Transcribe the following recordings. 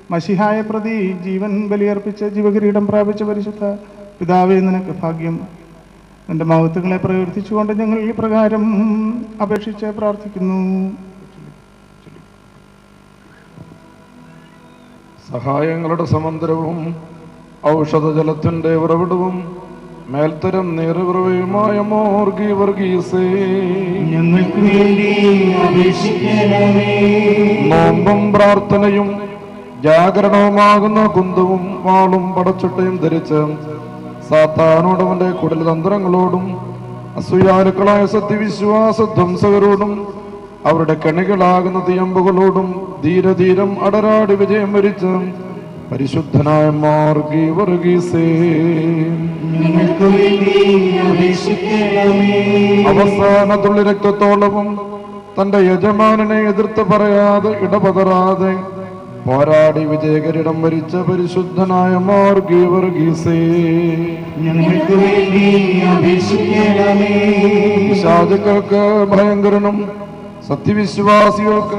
മഷിഹായ പ്രതി ജീവൻ ബലിയർപ്പിച്ച് ജീവകിരീടം പ്രാപിച്ച പരിശുദ്ധ പിതാവേ നിനക്ക് ഭാഗ്യം നിന്റെ മഹത്വങ്ങളെ പ്രകീർത്തിച്ചുകൊണ്ട് ഞങ്ങൾ ഈ പ്രകാരം അപേക്ഷിച്ച് പ്രാർത്ഥിക്കുന്നു സഹായങ്ങളുടെ സമന്തരവും ഔഷധജലത്തിന്റെ ഉറവിടവും മേൽത്തരം നീറുവിറവയുമായ മോർഗി വർഗീസേ ഞങ്ങൾക്ക് വേണ്ടി അപേക്ഷിക്കണമേ നോമ്പും പ്രാർത്ഥനയും ജാഗരണവുമാകുന്ന കുന്തവും വാളും പടച്ചുട്ടയും ധരിച്ച് സാത്താനോടവന്റെ കുടൽ തന്ത്രങ്ങളോടും അസൂയാലുക്കളായ സത്യവിശ്വാസ ധ്വംസകരോടും അവരുടെ കണികളാകുന്ന തീയമ്പുകളോടും ധീരധീരം അടരാടി വിജയം വരിച്ച് പരിശുദ്ധനായ മാർഗി വർഗീസേ ഞങ്ങൾക്ക് വേണ്ടി അപേക്ഷിക്കണമേ അവസാന തുള്ളി രക്തത്തോളവും തന്റെ യജമാനനെ എതിർത്ത് പറയാതെ ഇടപതറാതെ പോരാടി വിജയകരിടം വരിച്ച പരിശുദ്ധനായ മാർഗി വർഗീസേ ഞങ്ങൾക്ക് വേണ്ടി അപേക്ഷിക്കണമേ സാധുക്കൾക്ക് ഭയങ്കരനും സത്യവിശ്വാസികൾക്ക്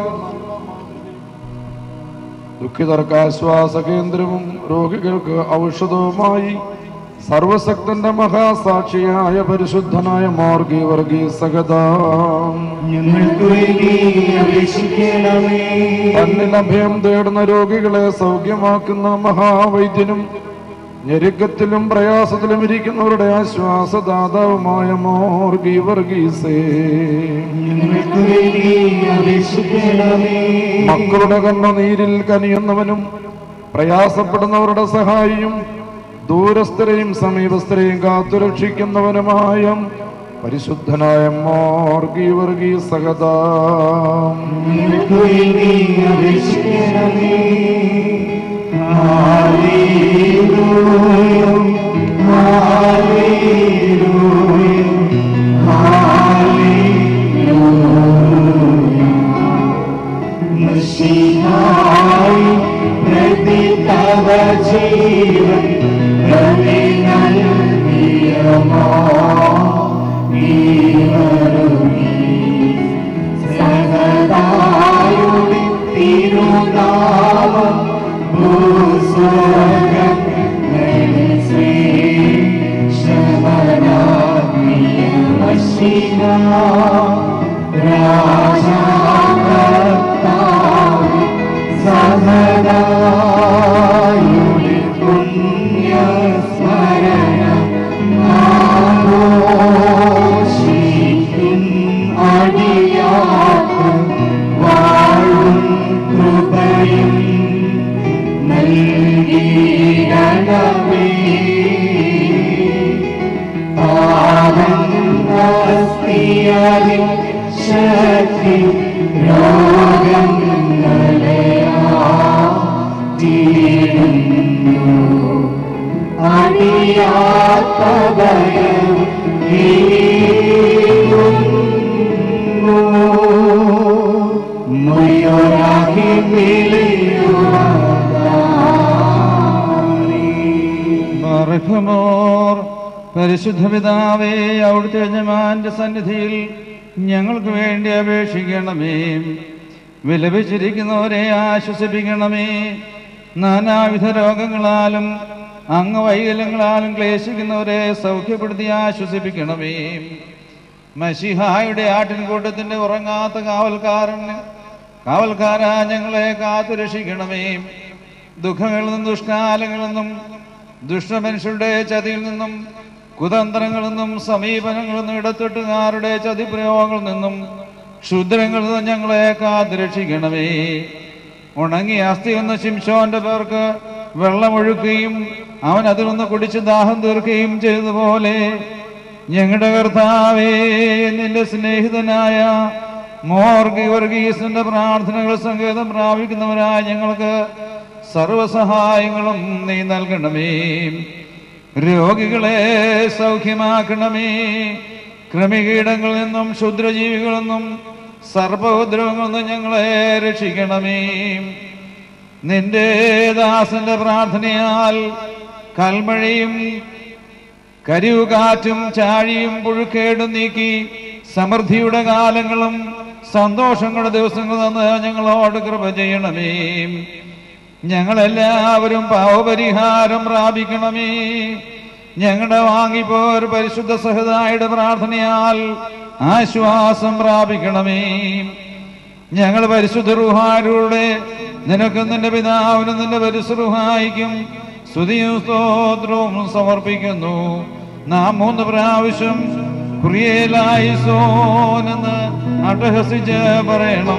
ദുഃഖിതർക്ക് ആശ്വാസ കേന്ദ്രവും രോഗികൾക്ക് ഔഷധവുമായി സർവശക്തന്റെ മഹാസാക്ഷിയായ പരിശുദ്ധനായ മാർഗി വർഗീസകതാം ഞങ്ങൾക്ക് വേണ്ടി അപേക്ഷിക്കണമേ തന്നിൽ അഭയം തേടുന്ന രോഗികളെ സൗഖ്യമാക്കുന്ന മഹാവൈദ്യനും ഞെരുക്കത്തിലും പ്രയാസത്തിലും ഇരിക്കുന്നവരുടെ ആശ്വാസദാതാവുമായ മോർഗി വർഗീസേ ഞങ്ങൾക്ക് വേണ്ടി അപേക്ഷിക്കണമേ മക്കളുടെ കണ്ണുനീരിൽ കനിയുന്നവനും പ്രയാസപ്പെടുന്നവരുടെ സഹായിയും ദൂരസ്ഥരെയും സമീപസ്ഥരെയും കാത്തുരക്ഷിക്കുന്നവനുമായ പരിശുദ്ധനായ മോർഗി വർഗീ സഹതാം ഞങ്ങൾക്ക് വേണ്ടി അപേക്ഷിക്കണമേ പ്രതി തവ ജീവൻ പ്രതി നൽകിയമോ നീ വരുകി സഹതായുടെ തിരുനാമം ഭൂസ്വർഗങ്ങളിൽ ശ്രീ ശമനാഗ്നിയമശിന രാജാകർത്താവ് സഹതായുടെ പുണ്യസ്മരണം ആഘോഷിക്കും അടിയാക്ക് വാഴും കൃപയും നൽകിയിടണമേ പാവന്നസ്തിയതിൽ ശക്തി രോഗങ്ങളെയാ അടിയാത്തവരും മുയോരാകി ബറഖമോർ പരിശുദ്ധ പിതാവേ അവിടുത്തെ യജമാന്റെ സന്നിധിയിൽ ഞങ്ങൾക്ക് വേണ്ടി അപേക്ഷിക്കണമേ വിലപിച്ചിരിക്കുന്നവരെ ആശ്വസിപ്പിക്കണമേ നാനാവിധ രോഗങ്ങളാലും അംഗവൈകല്യങ്ങളാലും ക്ലേശിക്കുന്നവരെ സൗഖ്യപ്പെടുത്തി ആശ്വസിപ്പിക്കണമേ മഷിഹായുടെ ആട്ടിൻകൂട്ടത്തിന്റെ ഉറങ്ങാത്ത കാവൽക്കാരൻ കാവൽക്കാരാ ഞങ്ങളെ കാത്തുരക്ഷിക്കണമേ ദുഃഖങ്ങളിൽ നിന്നും ദുഷ്കാലങ്ങളിൽ നിന്നും ദുഷ്ടമനുഷ്യരുടെ ചതിയിൽ നിന്നും കുതന്ത്രങ്ങളിൽ നിന്നും സമീപനങ്ങളിൽ നിന്നും ഇടത്തൊട്ടുകാരുടെ ചതിപ്രയോഗങ്ങളിൽ നിന്നും ക്ഷുദ്രങ്ങളിൽ നിന്നും ഞങ്ങളെ കാത്തുരക്ഷിക്കണമേ ഉണങ്ങിയ അസ്ഥി എന്ന ശിംശോന്റെ പേർക്ക് വെള്ളമൊഴുക്കുകയും അവൻ അതിൽ നിന്ന് കുടിച്ച് ദാഹം തീർക്കുകയും ചെയ്തതുപോലെ ഞങ്ങളുടെ കർത്താവേ നിന്റെ സ്നേഹിതനായ മോർഗി വർഗീസിന്റെ പ്രാർത്ഥനകൾ സങ്കേതം പ്രാപിക്കുന്നവരായ ഞങ്ങൾക്ക് സർവസഹായങ്ങളും നീ നൽകണമേ രോഗികളെ സൗഖ്യമാക്കണമേ കൃമികീടങ്ങളിൽ നിന്നും ക്ഷുദ്രജീവികളിൽ നിന്നും സർവോദ്രവങ്ങളിൽ നിന്നും ഞങ്ങളെ രക്ഷിക്കണമേ നിന്റെ ദാസന്റെ പ്രാർത്ഥനയാൽ കൽമഴയും കരിവുകാറ്റും ചാഴിയും പുഴുക്കേടും നീക്കി സമൃദ്ധിയുടെ കാലങ്ങളും സന്തോഷങ്ങളുടെ ദിവസങ്ങൾ തന്ന് ഞങ്ങളോട് കൃപ ചെയ്യണമേ ഞങ്ങളെല്ലാവരും പാവപരിഹാരം പ്രാപിക്കണമേ ഞങ്ങളുടെ വാങ്ങിപ്പോർ പരിശുദ്ധ സഹതായുടെ പ്രാർത്ഥനയാൽ ആശ്വാസം പ്രാപിക്കണമേ ഞങ്ങൾ പരിശുദ്ധ റുഹാരുടെ നിനക്കും നിന്റെ പിതാവിനും നിന്റെ പരിശുഹായിക്കും സ്തുതിയും സ്തോത്രവും സമർപ്പിക്കുന്നു നാം മൂന്ന് പ്രാവശ്യം കുറിയേലായി സോനെന്ന് അട്ടഹസിച്ച് പറയണം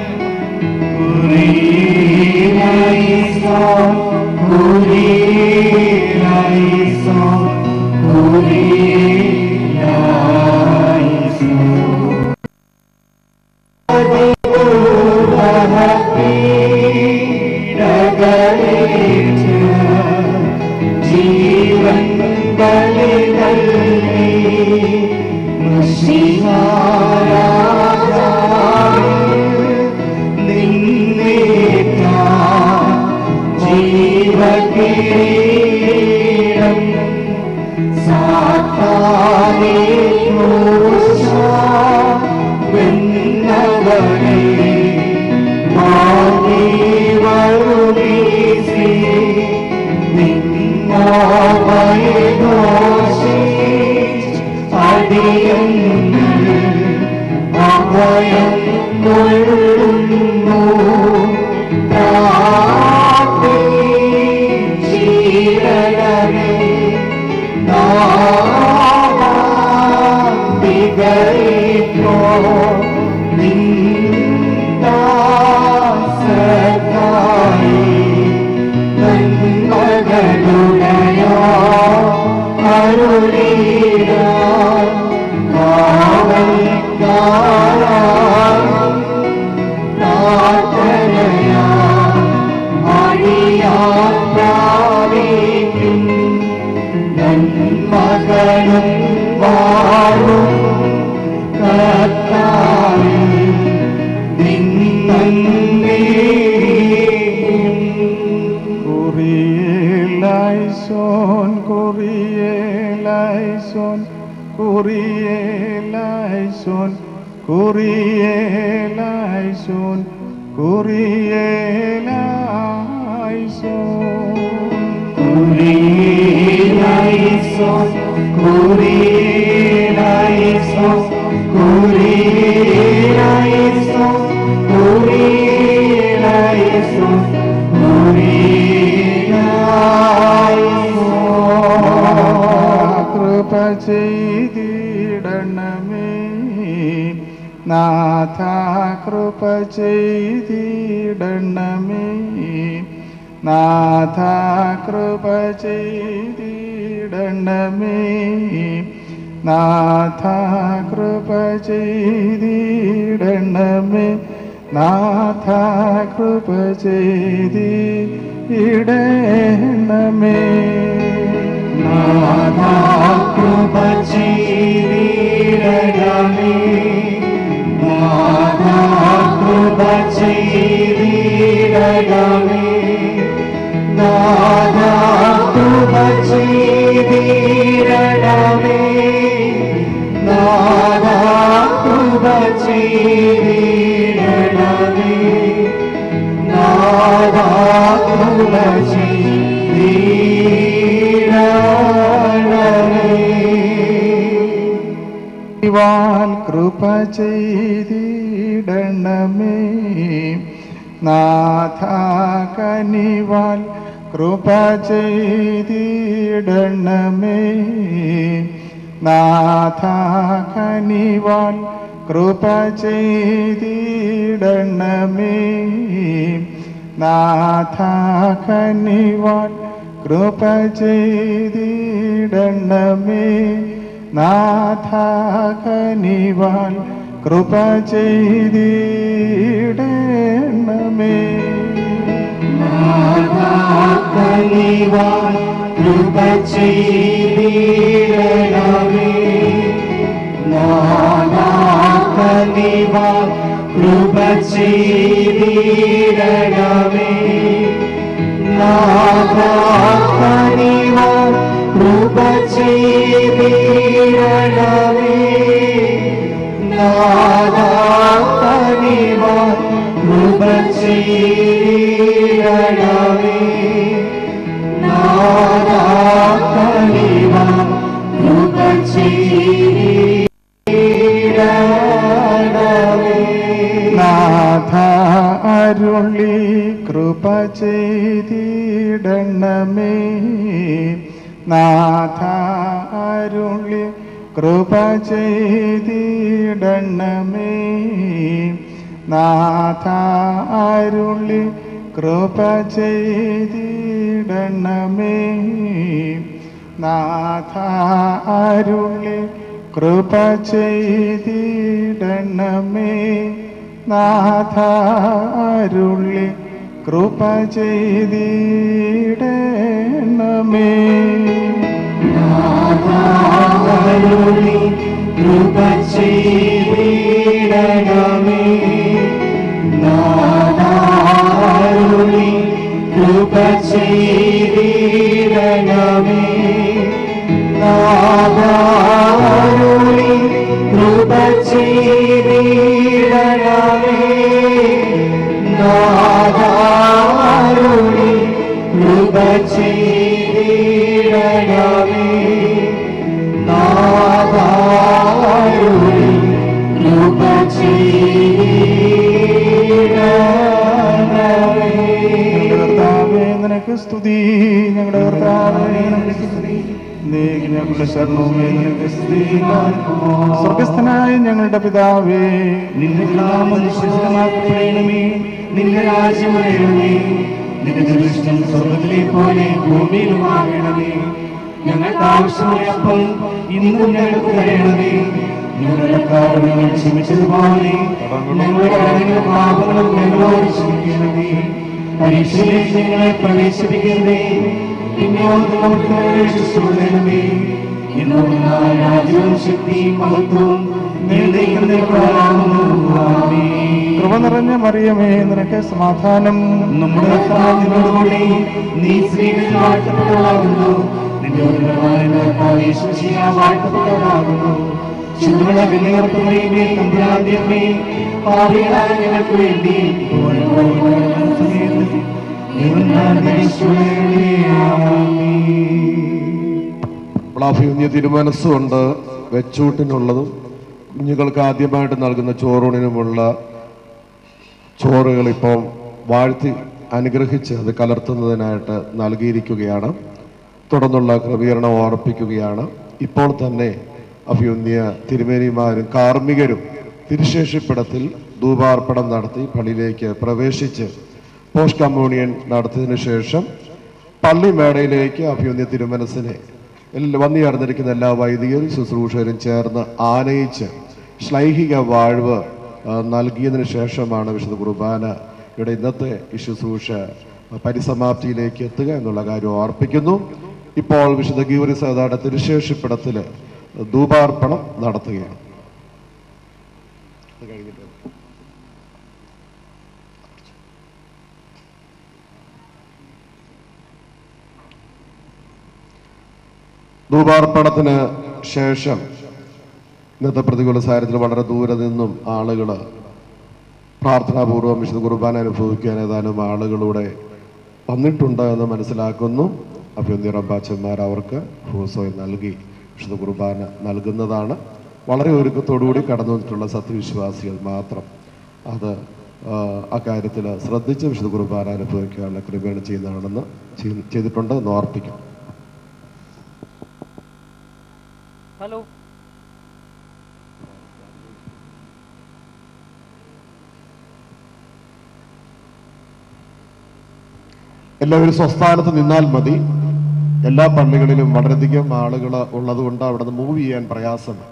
ജീവൻ ബലി നൽകി ജീവകിരീടം സാത്താനേ വെന്നവനെ മാറി വരുവീസി നിന്നോമയെ ദോഷി അടിയൻ അഭയം കൊള്ളുന്നു പ്രാർത്ഥിച്ചിടണമേ നാദികയിപ്പോ നിന്ദാസക്കായി നന്മകളുടയോ അരുളീട കാവൽക്കാരായി പ്രാർത്ഥനയാ അടിയാൻ പ്രാപിക്കും നന്മകളും വാഴും കർത്താവിൽ നിന്നീയും Kurielaison, Kurielaison, Kurielaison, Kurielaison, Kurielaison. Kurielaison, Kurielaison, Kurielaison, Kurielaison, Kurielaison. കൃപ ചെയ്തിടണമേ നാഥ കൃപ ചെയ്തിടണമേ നാഥ കൃപ ചെയ്തിടണമേ നാഥ കൃപ ചെയ്തിടണമേ നാഥ കൃപ ചെയ്തിടണമേ നാഥാ കൃപ ചെയ്തിടണമേ നാഥാ കൃപ ചെയ്തിടണമേ നാഥാ കൃപ ചെയ്തിടണമേ നാഥാ കൃപ ചെയ്തിടണമേ നാഥാ കൃപ ചെയ്തിടണമേ ഇവാൻ കൃപ ചെയ്തിടണമേ നാഥ കനിവാൻ കൃപ ചെയ്തിടണമേ നാഥ കനിവാൻ കൃപ ചെയ്തിടണമേ നാഥ കനിവാൻ കൃപ ചെയ്തിടണമേ നാഥ കനിവാൻ കൃപ ചെയ്തിടണമേ കനിവാൻ കൃപ ചെയ്തിടണമേ നാഥാ കനിവാൻ കൃപ ചെയ്തിടണമേ നാഥാ കനിവാൻ കൃപ ചെയ്തിടണമേ നാഥാ കനിവാൻ കൃപ ചെയ്തിടണമേ നാഥ അരുളി കൃപ ചെയ്തിടണമേ നാഥ അരുളി കൃപ ചെയ്തിടണമേ നാഥ അരുളി കൃപ ചെയ്തിടണമേ നാഥ അരുളി കൃപ ചെയ്തിടണമേ നാഥ അരുളി കൃപ ചെയ്തിടണമേ അരുളി കൃപ ചെയ്തിടണമേ നാദാരുളി കൃപ ചെയ്തിടണമേ നാദാരുളി കൃപ ചെയ്തിടണമേ നാദാരുളി കൃപ ചെയ്തിടണമേ നാദാരുളി കൃപ ചെയ്തിടണമേ ഞങ്ങളുടെ കർത്താവേ നിനക്ക് സ്തുതി ഞങ്ങളുടെ കർത്താവേ നിനക്ക് സ്തുതി നീക്ക് ഞങ്ങളുടെ ശരണവുമേ നിനക്ക് സ്തുതി സ്വർഗസ്ഥനായ ഞങ്ങളുടെ പിതാവേ നിന്റെ നാമം വിശ്വസമാക്കപ്പെടണമേ നിന്റെ രാജ്യം വരണമേ നിന്റെ ദൃഷ്ടം സ്വർഗത്തിലെ പോലെ ഭൂമിയിലുമാകണമേ ഞങ്ങൾക്ക് ആവശ്യമായ അപ്പം ഇന്നും ഞങ്ങൾക്ക് തരണമേ ഞങ്ങളുടെ കാരണങ്ങൾ ക്ഷമിച്ചതുപോലെ ഞങ്ങളുടെ കടങ്ങളും പാപങ്ങളും ഞങ്ങളോട് ക്ഷമിക്കണമേ പരീക്ഷയിലേക്ക് ഞങ്ങളെ പ്രവേശിപ്പിക്കരുതേ പിന്നോട്ട് നമുക്ക് രക്ഷിച്ചുകൊള്ളണമേ എന്നും രാജ്യവും ശക്തിയും മഹത്വവും കൃപ നിറഞ്ഞ മറിയമേ നിനക്ക് സമാധാനം നമ്മുടെ കർത്താവിനോടുകൂടി നീ സ്ത്രീകളിൽ വാഴ്ത്തപ്പെട്ടവളാകുന്നു നിന്റെ ഉദരമായ കർത്താവ് യേശുശിയ വാഴ്ത്തപ്പെട്ടവളാകുന്നു ചുവടുള്ള വിലയർപ്പമേ തമ്പുരാന്റെയമ്മേ പാപികളായ ഞങ്ങൾക്ക് വേണ്ടി ഇപ്പോഴും വഴിപാടുകളുടെ സമയത്ത് ദൈവനാഥ ഈശോയുടെ ആമേൻ. പ്ലാഫ്യൂന്യ തിരുമനസ്സുകൊണ്ട് വെച്ചൂട്ടിനുള്ളതും കുഞ്ഞുങ്ങൾക്ക് ആദ്യമായിട്ട് നൽകുന്ന ചോറൂണിനുമുള്ള ചോറുകൾ ഇപ്പം വാഴ്ത്തി അനുഗ്രഹിച്ച് അത് കലർത്തുന്നതിനായിട്ട് നൽകിയിരിക്കുകയാണ് തുടർന്നുള്ള ക്രമീകരണം ഓർപ്പിക്കുകയാണ് ഇപ്പോൾ തന്നെ അഭ്യുന്യ തിരുമേനിമാരും കാർമ്മികരും തിരുശേഷിപ്പിടത്തിൽ ധൂപാർപ്പണം നടത്തി പള്ളിയിലേക്ക് പ്രവേശിച്ച് പോസ്റ്റ് കമ്മ്യൂണിയൻ നടത്തിയതിനു ശേഷം പള്ളി മേടയിലേക്ക് അഭ്യുന്യ തിരുമനസിനെ എല്ലാ വന്നുചേർന്നിരിക്കുന്ന എല്ലാ വൈദികരും ശുശ്രൂഷകരും ചേർന്ന് ആനയിച്ച് ശ്ലൈഹിക വാഴ്വ് ആ, നൽകിയതിനു ശേഷമാണ് വിശുദ്ധ കുർബാനയുടെ ഇന്നത്തെ ഈ ശുശ്രൂഷ പരിസമാപ്തിയിലേക്ക് എത്തുക എന്നുള്ള കാര്യം ഓർപ്പിക്കുന്നു ഇപ്പോൾ വിശുദ്ധ ഗീവരി സേതായുടെ തിരുശേഷിപ്പിടത്തിൽ ധൂപാർപ്പണം നടത്തുകയാണ് അത് കഴിഞ്ഞിട്ട് ധൂപാർപ്പണത്തിന് ശേഷം ഇന്നത്തെ പ്രതികൂല സാഹചര്യത്തിൽ വളരെ ദൂരെ നിന്നും ആളുകൾ പ്രാർത്ഥനാപൂർവ്വം വിശുദ്ധ കുർബാന അനുഭവിക്കാൻ ഏതാനും ആളുകളുടെ വന്നിട്ടുണ്ട് എന്ന് മനസ്സിലാക്കുന്നു അഭ്യന്തര റബ്ബാച്ചന്മാർ അവർക്ക് ഹൂസോയിൽ നൽകി വിശുദ്ധ കുർബാന നൽകുന്നതാണ് വളരെ ഒരുക്കത്തോടുകൂടി കടന്നു വന്നിട്ടുള്ള സത്യവിശ്വാസികൾ മാത്രം അത് ആ, അക്കാര്യത്തിൽ ശ്രദ്ധിച്ച് വിശുദ്ധ കുർബാന അനുഭവിക്കാനുള്ള ക്രമീകരണം ചെയ്യുന്നതാണെന്ന് ചെയ്- ചെയ്തിട്ടുണ്ട് എന്ന് ഓർപ്പിക്കാം ഹലോ എല്ലാവരും സ്വസ്ഥാനത്ത് നിന്നാൽ മതി എല്ലാ പള്ളികളിലും വളരെയധികം ആളുകൾ ഉള്ളതുകൊണ്ട് അവിടെ നിന്ന് മൂവ് ചെയ്യാൻ പ്രയാസമാണ്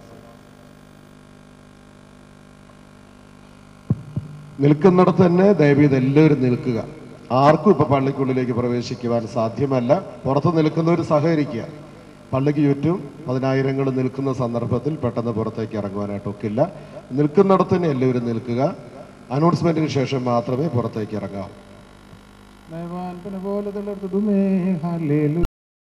നിൽക്കുന്നിടത്ത് തന്നെ ദയവീത് എല്ലാവരും നിൽക്കുക ആർക്കും ഇപ്പൊ പള്ളിക്കുള്ളിലേക്ക് പ്രവേശിക്കുവാൻ സാധ്യമല്ല പുറത്ത് നിൽക്കുന്നവർ സഹകരിക്കുക പള്ളിക്ക് ചുറ്റും പതിനായിരങ്ങൾ നിൽക്കുന്ന സന്ദർഭത്തിൽ പെട്ടെന്ന് പുറത്തേക്ക് ഇറങ്ങുവാനായിട്ട് ഒക്കില്ല നിൽക്കുന്നിടത്ത് തന്നെ എല്ലാവരും നിൽക്കുക അനൗൺസ്മെന്റിന് ശേഷം മാത്രമേ പുറത്തേക്ക് ഇറങ്ങാവൂ ദൈവാൽപ്പന പോലെ തളർത്തുമേ ഹല്ലേലൂയ